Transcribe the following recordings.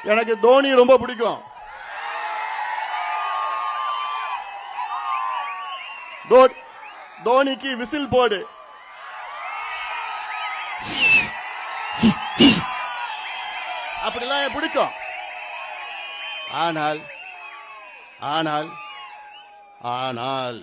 எனக்கு தோனி ரொம்ப பிடிக்கும் தோ- தோனிக்கு விசில் போடு அப்படிலாம் எனக்கு பிடிக்கும் ஆனால் ஆனால் ஆனால்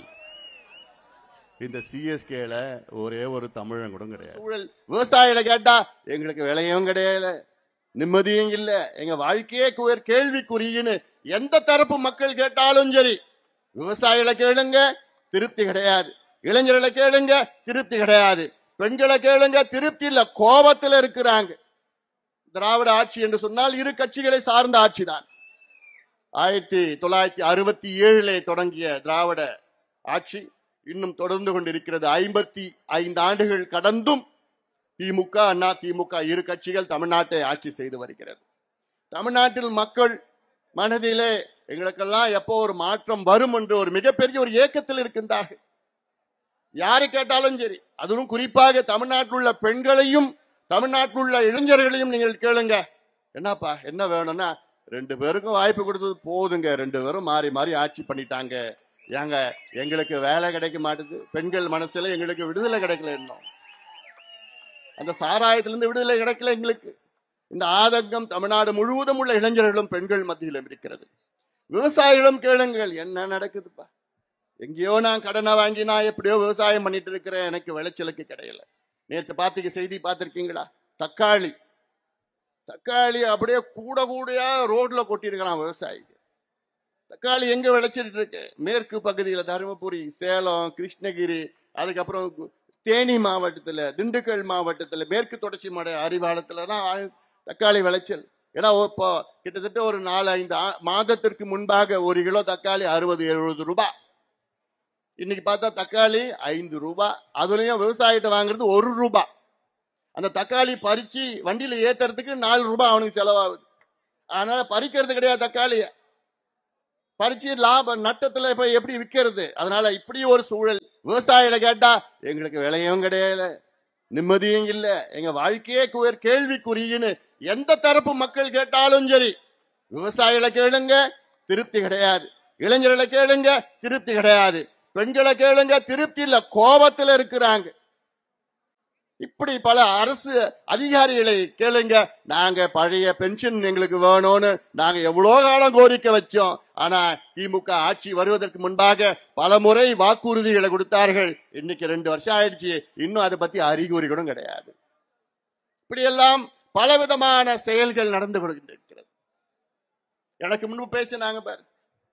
இந்த சிஎஸ்கேல ஒரே ஒரு தமிழன் கூட கிடையாது சூழல் விவசாயிகளை கேட்டா எங்களுக்கு விலையும் கிடையாது நிம்மதியும் இல்ல எங்க வாழ்க்கையே குயர் கேள்விக்குறின்னு எந்த தரப்பு மக்கள் கேட்டாலும் சரி விவசாயிகளை கேளுங்க திருப்தி கிடையாது இளைஞர்களை கேளுங்க திருப்தி கிடையாது பெண்களை கேளுங்க திருப்தி இல்ல கோபத்துல இருக்கிறாங்க திராவிட ஆட்சி என்று சொன்னால் இரு கட்சிகளை சார்ந்த ஆட்சிதான் ஆயிரத்தி தொள்ளாயிரத்தி அறுபத்தி ஏழிலே தொடங்கிய திராவிட ஆட்சி இன்னும் தொடர்ந்து கொண்டிருக்கிறது ஐம்பத்தி ஐந்து ஆண்டுகள் கடந்தும் திமுக அண்ணா திமுக இரு கட்சிகள் தமிழ்நாட்டை ஆட்சி செய்து வருகிறது தமிழ்நாட்டில் மக்கள் மனதிலே எங்களுக்கெல்லாம் எப்போ ஒரு மாற்றம் வரும் என்று ஒரு மிகப்பெரிய ஒரு ஏக்கத்தில் இருக்கின்றார்கள் யாரை கேட்டாலும் சரி அதுவும் குறிப்பாக தமிழ்நாட்டில் உள்ள பெண்களையும் தமிழ்நாட்டில் உள்ள இளைஞர்களையும் நீங்கள் கேளுங்க என்னப்பா என்ன வேணும்னா ரெண்டு பேருக்கும் வாய்ப்பு கொடுத்தது போதுங்க ரெண்டு பேரும் மாறி மாறி ஆட்சி பண்ணிட்டாங்க ஏங்க எங்களுக்கு வேலை கிடைக்க மாட்டுது பெண்கள் மனசுல எங்களுக்கு விடுதலை கிடைக்கல இன்னும் அந்த சாராயத்திலிருந்து விடுதலை கிடைக்கல எங்களுக்கு இந்த ஆதங்கம் தமிழ்நாடு முழுவதும் உள்ள இளைஞர்களும் பெண்கள் மத்தியிலும் இருக்கிறது விவசாயிகளும் கேளுங்கள் என்ன நடக்குதுப்பா எங்கேயோ நான் கடனை வாங்கி நான் எப்படியோ விவசாயம் பண்ணிட்டு இருக்கிறேன் எனக்கு விளைச்சலுக்கு கிடையல நேற்று பார்த்துக்க செய்தி பார்த்திருக்கீங்களா தக்காளி தக்காளி அப்படியே கூட கூடையா ரோட்ல கொட்டியிருக்கிறான் விவசாயிக்கு தக்காளி எங்க விளைச்சிட்டு இருக்கு மேற்கு பகுதியில தருமபுரி சேலம் கிருஷ்ணகிரி அதுக்கப்புறம் கு- தேனி மாவட்டத்துல திண்டுக்கல் மாவட்டத்துல மேற்கு தொடர்ச்சி மலை அறிவாளத்துல தான் ஆ- தக்காளி விளைச்சல் ஏன்னா இப்போ கிட்டத்தட்ட ஒரு நாலு ஐந்து ஆ- மாதத்திற்கு முன்பாக ஒரு கிலோ தக்காளி அறுபது எழுபது ரூபாய் இன்னைக்கு பார்த்தா தக்காளி ஐந்து ரூபாய் அதுலயும் விவசாயிட்ட வாங்குறது ஒரு ரூபாய் அந்த தக்காளி பறிச்சு வண்டியில ஏத்துறதுக்கு நாலு ரூபாய் அவனுக்கு செலவாகுது அதனால பறிக்கிறது கிடையாது தக்காளிய பறிச்சு லாப நட்டத்துல இப்ப எப்படி விக்கிறது அதனால இப்படி ஒரு சூழல் விவசாயிகளை கேட்டா எங்களுக்கு விலையும் கிடையாது நிம்மதியும் இல்ல எங்க வாழ்க்கையே குயர் கேள்விக்குறின்னு எந்த தரப்பு மக்கள் கேட்டாலும் சரி விவசாயிகளை கேளுங்க திருப்தி கிடையாது இளைஞர்களை கேளுங்க திருப்தி கிடையாது பெண்களை கேளுங்க திருப்தி இல்ல கோபத்துல இருக்கிறாங்க இப்படி பல அரசு அதிகாரிகளை கேளுங்க நாங்க பழைய பென்ஷன் எங்களுக்கு வேணும்னு நாங்க எவ்வளோ காலம் கோரிக்கை வச்சோம் ஆனா திமுக ஆட்சி வருவதற்கு முன்பாக பல முறை வாக்குறுதிகளை கொடுத்தார்கள் இன்னைக்கு ரெண்டு வருஷம் ஆயிடுச்சு இன்னும் அதை பத்தி அறிகுறி கூட கிடையாது இப்படியெல்லாம் பலவிதமான செயல்கள் நடந்து கொண்டிருக்கிறது எனக்கு முன்பு பேசினாங்க பாரு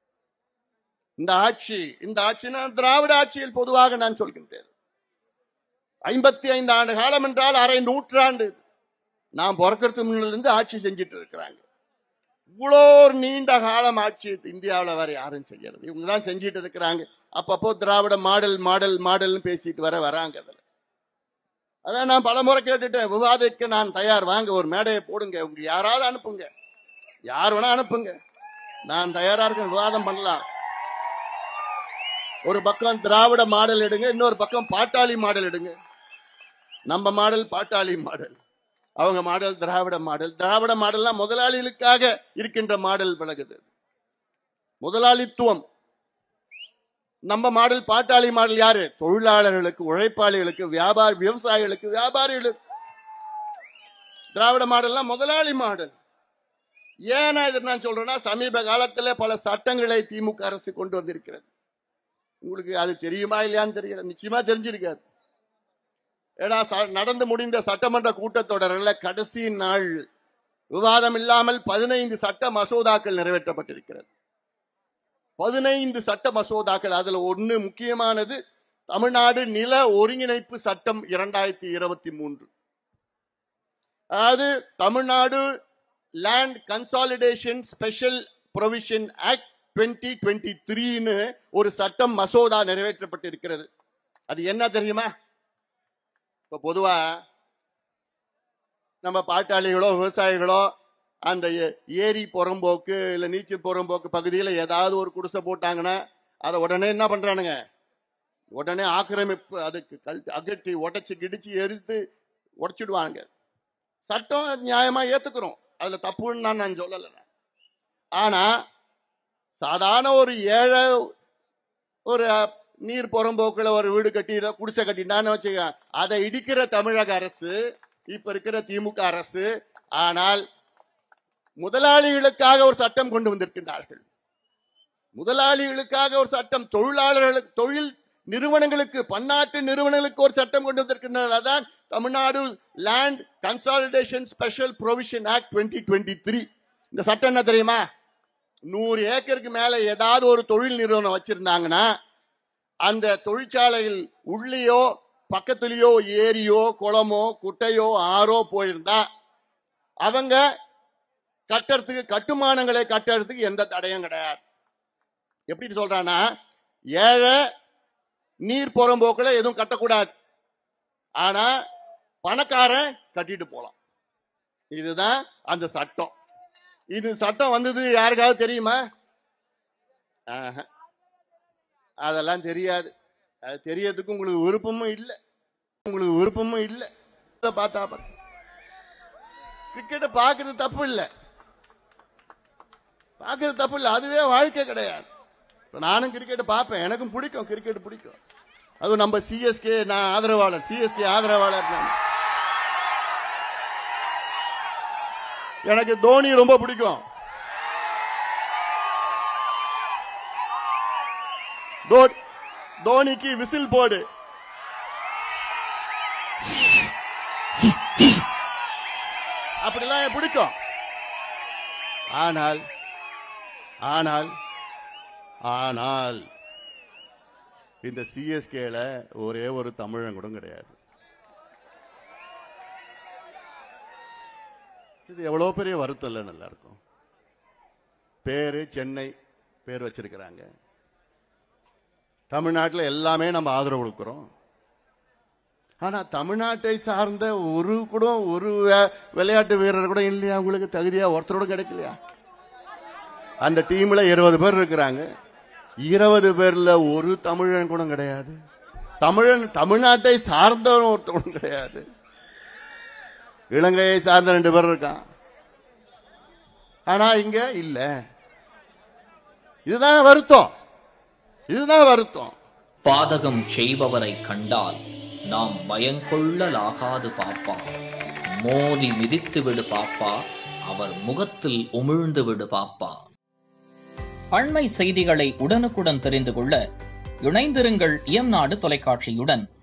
இந்த ஆட்சி இந்த ஆட்சினா திராவிட ஆட்சியில் பொதுவாக நான் சொல்கின்றேன் ஐம்பத்தி ஐந்து ஆண்டு காலம் என்றால் அரை நூற்றாண்டு இது. நாம் பிறக்கிறதுக்கு முன்னிலிருந்து ஆட்சி செஞ்சுட்டு இருக்கிறாங்க இவ்வளோ ஒரு நீண்ட காலம் ஆட்சி இந்தியாவில் வேற யாரும் செய்யறது இவங்க தான் செஞ்சுட்டு இருக்கிறாங்க அப்பப்போ திராவிட மாடல் மாடல் மாடல்னு பேசிட்டு வர வராங்க அதில் அதான் நான் பலமுறை கேட்டுட்டேன் விவாதிக்க நான் தயார் வாங்க ஒரு மேடையை போடுங்க உங்க யாராவது அனுப்புங்க யார் வேணா அனுப்புங்க நான் தயாரா இருக்கேன் விவாதம் பண்ணலாம் ஒரு பக்கம் திராவிட மாடல் எடுங்க இன்னொரு பக்கம் பாட்டாளி மாடல் எடுங்க நம்ம மாடல் பாட்டாளி மாடல் அவங்க மாடல் திராவிட மாடல் திராவிட மாடல்லாம் முதலாளிகளுக்காக இருக்கின்ற மாடல் விலகுது முதலாளித்துவம் நம்ம மாடல் பாட்டாளி மாடல் யாரு தொழிலாளர்களுக்கு உழைப்பாளிகளுக்கு வியாபார விவசாயிகளுக்கு வியாபாரிகளுக்கு திராவிட மாடல்லாம் முதலாளி மாடல் ஏன் நான் இதை நான் சொல்றேன்னா சமீப காலத்துல பல சட்டங்களை திமுக அரசு கொண்டு வந்திருக்கிறது உங்களுக்கு அது தெரியுமா இல்லையான்னு தெரியல நிச்சயமா தெரிஞ்சிருக்காது ஏன்னா ச- நடந்து முடிந்த சட்டமன்ற கூட்டத்தொடரில் கடைசி நாள் விவாதம் இல்லாமல் பதினைந்து சட்ட மசோதாக்கள் நிறைவேற்றப்பட்டிருக்கிறது பதினைந்து சட்ட மசோதாக்கள் அதுல ஒண்ணு முக்கியமானது தமிழ்நாடு நில ஒருங்கிணைப்பு சட்டம் இரண்டாயிரத்தி இருபத்தி மூன்று அதாவது Tamil Nadu land consolidation special provision act twenty twenty த்ரீன்னு ஒரு சட்டம் மசோதா நிறைவேற்றப்பட்டிருக்கிறது அது என்ன தெரியுமா இப்ப பொதுவா நம்ம பாட்டாளிகளோ விவசாயிகளோ அந்த ஏ- ஏரி புறம்போக்கு இல்ல நீச்சல் புறம்போக்கு பகுதியில் ஏதாவது ஒரு குடிசை போட்டாங்கன்னா அதை உடனே என்ன பண்றானுங்க உடனே ஆக்கிரமிப்பு அதுக்கு கல் அகற்றி உடைச்சு கிடிச்சு எரித்து உடைச்சிடுவாங்க சட்டம் நியாயமா ஏத்துக்கிறோம் அதுல தப்புன்னு நான் நான் சொல்லல ஆனா சாதாரண ஒரு ஏழை ஒரு அஹ், நீர் புறம்போக்குல ஒரு வீடு கட்டி குடிசை கட்டிட்டான்னு வச்சுக்க அதை இடிக்கிற தமிழக அரசு இப்ப இருக்கிற திமுக அரசு ஆனால் முதலாளிகளுக்காக ஒரு சட்டம் கொண்டு வந்திருக்கின்றார்கள் முதலாளிகளுக்காக ஒரு சட்டம் தொழிலாளர்களுக்கு தொழில் நிறுவனங்களுக்கு பன்னாட்டு நிறுவனங்களுக்கு ஒரு சட்டம் கொண்டு வந்திருக்கின்றனர் அதான் Tamil Nadu land consolidation special provision act twenty twenty three இந்த சட்டம் என்ன தெரியுமா நூறு ஏக்கருக்கு மேல ஏதாவது ஒரு தொழில் நிறுவனம் வச்சிருந்தாங்கன்னா அந்த தொழிற்சாலையில் உள்ளேயோ பக்கத்துலயோ ஏரியோ குளமோ குட்டையோ ஆறோ போயிருந்தா அவங்க கட்டுறதுக்கு கட்டுமானங்களை கட்டுறதுக்கு எந்த தடையும் கிடையாது எப்படி சொல்றானா ஏழை நீர் புறம்போக்குல எதுவும் கட்டக்கூடாது ஆனா பணக்காரன் கட்டிட்டு போலாம் இதுதான் அந்த சட்டம் இது சட்டம் வந்தது யாருக்காவது தெரியுமா ஆஹா. அதெல்லாம் தெரியாது அது தெரியறதுக்கு உங்களுக்கு விருப்பமும் இல்லை உங்களுக்கு விருப்பமும் இல்லை இதை பார்த்தா கிரிக்கெட்டை பார்க்கறது தப்பு இல்லை பார்க்கறது தப்பு இல்லை அதுவே வாழ்க்கை கிடையாது இப்ப நானும் கிரிக்கெட் பார்ப்பேன் எனக்கும் பிடிக்கும் கிரிக்கெட் பிடிக்கும் அதுவும் நம்ம சிஎஸ்கே நான் ஆதரவாளர் சிஎஸ்கே ஆதரவாளர் நான் எனக்கு தோனி ரொம்ப பிடிக்கும் தோ- தோனிக்கு விசில் போடு அப்படிலாம் எனக்கு பிடிக்கும் ஆனால் ஆனால் ஆனால் இந்த சிஎஸ்கேல ஒரே ஒரு தமிழன் கூட கிடையாது இது எவ்வளவு பெரிய வருத்தம் இல்லை நல்லா இருக்கும் பேரு சென்னை பேர் வச்சிருக்கிறாங்க தமிழ்நாட்டில் எல்லாமே நம்ம ஆதரவு கொடுக்கிறோம் ஆனா தமிழ்நாட்டை சார்ந்த ஒரு கூட ஒரு வே- விளையாட்டு வீரர் கூட இல்லையா உங்களுக்கு தகுதியா ஒருத்தரோட கிடைக்கலையா அந்த டீம்ல இருபது பேர் இருக்கிறாங்க இருபது பேர்ல ஒரு தமிழன் கூட கிடையாது தமிழன் தமிழ்நாட்டை சார்ந்தவன் ஒருத்தவன் கிடையாது இலங்கையை சார்ந்த ரெண்டு பேர் இருக்கான் ஆனா இங்க இல்ல இதுதான் வருத்தம் இதுதான் வருத்தம் பாதகம் செய்பவரை கண்டால் நாம் பயங்கொள்ளலாகாது பாப்பா மோதி மிதித்து விடு பாப்பா அவர் முகத்தில் உமிழ்ந்து விடு பாப்பா அண்மை செய்திகளை உடனுக்குடன் தெரிந்து கொள்ள இணைந்திருங்கள் இயம்நாடு தொலைக்காட்சியுடன்